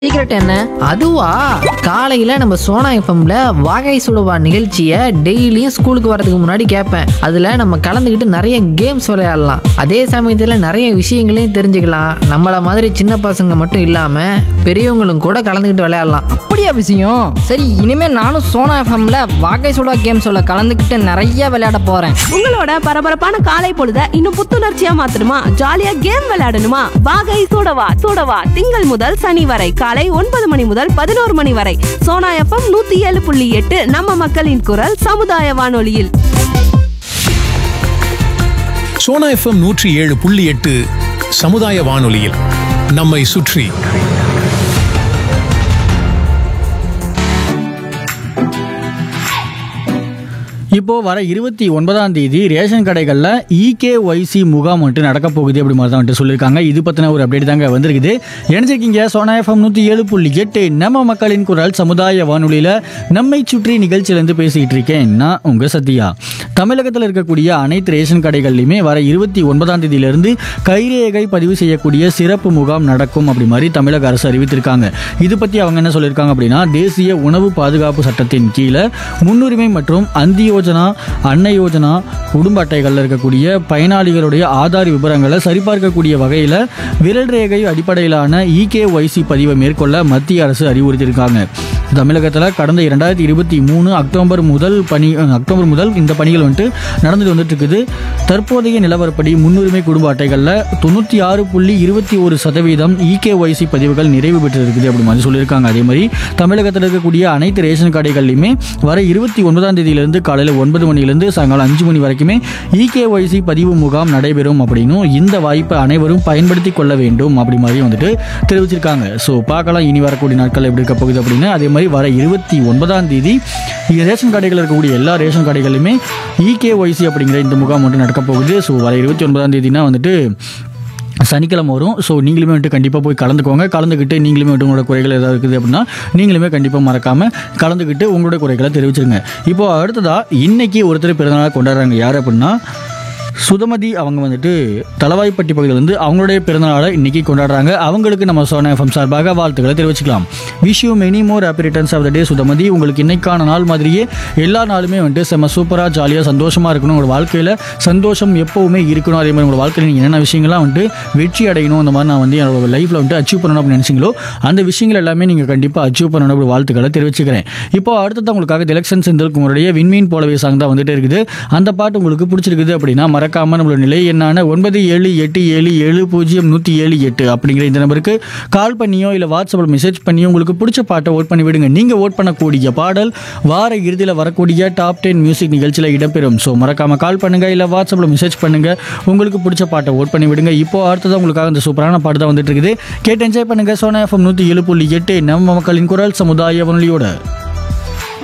secret என்ன அதுவா காலையில நம்ம சோனா எஃப்எம்ல வாகை சுடுவா நிகழ்ச்சியை டெய்லியும் ஸ்கூலுக்கு வரதுக்கு முன்னாடி கேட்பேன் அதுல நம்ம கலந்துக்கிட்டு நிறைய கேம்ஸ் விளையாடலாம் அதே சமயத்துல நிறைய விஷயங்களையும் தெரிஞ்சுக்கலாம் நம்மள மாதிரி சின்ன பசங்க மட்டும் இல்லாம பெரியவங்களும் கூட கலந்துக்கிட்டு விளையாடலாம் அப்படியா விஷயம் சரி இனிமே நானும் சோனா எஃப்எம்ல வாகை சுடா கேம்ஸோட கலந்துக்கிட்டு நிறைய விளையாட போறேன் உங்களோட பரபரப்பான காலை பொழுத இன்னும் புத்துணர்ச்சியா மாத்தணுமா ஜாலியா கேம் விளையாடணுமா வாகை சூடவா சூடவா திங்கள் முதல் சனி வரை காலை ஒன்பது மணி முதல் பதினோரு மணி வரை சோனா எஃப்எம் நூத்தி ஏழு புள்ளி எட்டு நம்ம மக்களின் குரல் சமுதாய வானொலியில் சோனா எஃப்எம் நூற்றி ஏழு புள்ளி எட்டு சமுதாய வானொலியில் நம்மை சுற்றி இப்போ வர இருபத்தி ஒன்பதாம் தேதி ரேஷன் கடைகளில் இகேஒய்சி முகாம் வந்துட்டு நடக்க போகுது அப்படி மாதிரி தான் வந்துட்டு சொல்லியிருக்காங்க இது பற்றின ஒரு அப்டேட் தாங்க வந்திருக்குது இணைஞ்சிருக்கீங்க சோனா எஃப்எம் நூற்றி ஏழு புள்ளி எட்டு நம்ம மக்களின் குரல் சமுதாய வானொலியில் நம்மை சுற்றி நிகழ்ச்சியிலேருந்து பேசிக்கிட்டு இருக்கேன் நான் உங்கள் சத்யா தமிழகத்தில் இருக்கக்கூடிய அனைத்து ரேஷன் கடைகள்லையுமே வர இருபத்தி ஒன்பதாம் தேதியிலிருந்து கைரேகை பதிவு செய்யக்கூடிய சிறப்பு முகாம் நடக்கும் அப்படி மாதிரி தமிழக அரசு அறிவித்திருக்காங்க இது பற்றி அவங்க என்ன சொல்லியிருக்காங்க அப்படின்னா தேசிய உணவு பாதுகாப்பு சட்டத்தின் கீழே முன்னுரிமை மற்றும் அந்தி யோஜனா அன்னை யோஜனா குடும்ப அட்டைகளில் இருக்கக்கூடிய பயனாளிகளுடைய ஆதார் விவரங்களை சரிபார்க்கக்கூடிய வகையில் விரல் ரேகை அடிப்படையிலான இகேஒய்சி பதிவை மேற்கொள்ள மத்திய அரசு அறிவுறுத்தியிருக்காங்க தமிழகத்தில் கடந்த இரண்டாயிரத்தி இருபத்தி மூணு அக்டோபர் முதல் பணி அக்டோபர் முதல் இந்த பணிகள் வந்துட்டு நடந்துட்டு வந்துட்டு இருக்குது தற்போதைய நிலவரப்படி முன்னுரிமை குடும்ப அட்டைகளில் தொண்ணூற்றி ஆறு புள்ளி இருபத்தி ஒரு சதவீதம் இகேஒய்சி பதிவுகள் நிறைவு பெற்று இருக்குது அப்படி மாதிரி சொல்லியிருக்காங்க அதே மாதிரி தமிழகத்தில் இருக்கக்கூடிய அனைத்து ரேஷன் கடைகள்லையுமே வர இருபத்தி ஒன்பதாம் தேதியிலிருந்து காலையில் ஒன்பது மணிலேருந்து சாயங்காலம் அஞ்சு மணி வரைக்குமே இகேஒய்சி பதிவு முகாம் நடைபெறும் அப்படின்னும் இந்த வாய்ப்பை அனைவரும் பயன்படுத்தி கொள்ள வேண்டும் அப்படி மாதிரி வந்துட்டு தெரிவிச்சிருக்காங்க ஸோ பார்க்கலாம் இனி வரக்கூடிய நாட்கள் எப்படி இருக்க போகுது அப்படின்னு அதே மாதிரி வர இருபத்தி ஒன்பதாம் தேதி இங்க ரேஷன் கடைகள் இருக்கக்கூடிய எல்லா ரேஷன் கடைகளிலுமே இகேஒய்சி அப்படிங்கிற இந்த முகாம் மட்டும் நடக்க போகுது ஸோ வர இருபத்தி ஒன்பதாம் தேதினா வந்துட்டு சனிக்கிழமை வரும் ஸோ நீங்களுமே வந்துட்டு கண்டிப்பாக போய் கலந்துக்கோங்க கலந்துக்கிட்டு நீங்களுமே வந்துட்டு உங்களோட குறைகள் ஏதாவது இருக்குது அப்படின்னா நீங்களுமே கண்டிப்பாக மறக்காமல் கலந்துக்கிட்டு உங்களோட குறைகளை தெரிவிச்சிருங்க இப்போ அடுத்ததாக இன்னைக்கு ஒருத்தர் பிறந்தநாள் கொண்டாடுறாங்க யார் அப்படின்னா சுதமதி அவங்க வந்துட்டு தலவாய்ப்பட்டி பகுதியிலேருந்து அவங்களுடைய பிறந்தநாளை இன்னைக்கு கொண்டாடுறாங்க அவங்களுக்கு நம்ம சோனா எஃப்எம் சார்பாக வாழ்த்துக்களை தெரிவிச்சுக்கலாம் wish you many more happy returns of the day Sudhamathi உங்களுக்கு இன்னைக்கான நாள் மாதிரியே எல்லா நாளுமே வந்துட்டு செம்ம சூப்பராக ஜாலியாக சந்தோஷமாக இருக்கணும் உங்களோட வாழ்க்கையில் சந்தோஷம் எப்போவுமே இருக்கணும் அதே மாதிரி உங்களோட வாழ்க்கையில் நீங்கள் என்னென்ன விஷயங்கள்லாம் வந்துட்டு வெற்றி அடையணும் அந்த மாதிரி நான் வந்து என்னோட லைஃப்பில் வந்துட்டு அச்சீவ் பண்ணணும் அப்படின்னு நினச்சிங்களோ அந்த விஷயங்கள் எல்லாமே நீங்கள் கண்டிப்பாக அச்சீவ் பண்ணணும் அப்படி வாழ்த்துக்களை தெரிவிச்சுக்கிறேன் இப்போ அடுத்தது உங்களுக்காக எலெக்ஷன் செந்தில்குமருடைய விண்மீன் போலவே சாங் தான் வந்துட்டே இருக்குது அந்த பாட்டு உங்களுக்கு பிடிச்சிருக்குது அப்படின்னா மறக்காம நம்மளோட நிலை என்னான ஒன்பது ஏழு எட்டு ஏழு ஏழு பூஜ்ஜியம் நூற்றி ஏழு எட்டு அப்படிங்கிற இந்த நம்பருக்கு கால் பண்ணியோ இல்லை வாட்ஸ்அப்பில் மெசேஜ் பண்ணியோ உங்களுக்கு பிடிச்ச பாட்டை ஓட் பண்ணி விடுங்க நீங்கள் ஓட் பண்ணக்கூடிய பாடல் வார இறுதியில் வரக்கூடிய டாப் டென் மியூசிக் நிகழ்ச்சியில் இடம்பெறும் ஸோ மறக்காம கால் பண்ணுங்க இல்லை வாட்ஸ்அப்பில் மெசேஜ் பண்ணுங்க உங்களுக்கு பிடிச்ச பாட்டை ஓட் பண்ணி விடுங்க இப்போ அடுத்தது உங்களுக்காக இந்த சூப்பரான பாட்டு தான் வந்துட்டு இருக்குது கேட்டு என்ஜாய் பண்ணுங்க சோனா எஃப்எம் நூற்றி ஏழு புள்ளி எட்டு நம்ம மக்களின் குரல் சமுதாய வானொலியோட